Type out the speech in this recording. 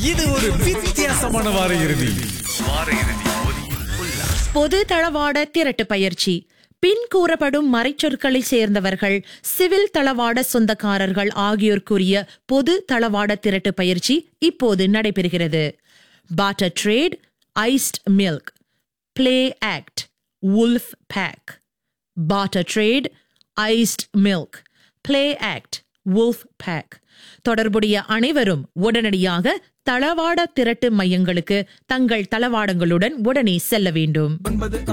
இது ஒரு வித்தியாசமான வார இறுதி பொது தளவாட திரட்டு பயிற்சி பின் கூறப்படும் மறைச்சொற்களை சேர்ந்தவர்கள் சிவில் தளவாட சொந்தக்காரர்கள் ஆகியோர் கூறிய பொது தளவாட திரட்டு பயிற்சி இப்போது நடைபெறுகிறது பாட்டர் ட்ரேட் ஐஸ்ட் மில்க் பிளே ஆக்ட் உல்ஃப் பேக் பாட்டர் ட்ரேட் ஐஸ்ட் மில்க் பிளே ஆக்ட் உல்ஃப் பேக் தொடர்புடைய அனைவரும் உடனடியாக தளவாட திரட்டு மையங்களுக்கு தங்கள் தளவாடங்களுடன் உடனே செல்ல வேண்டும் ஒன்பது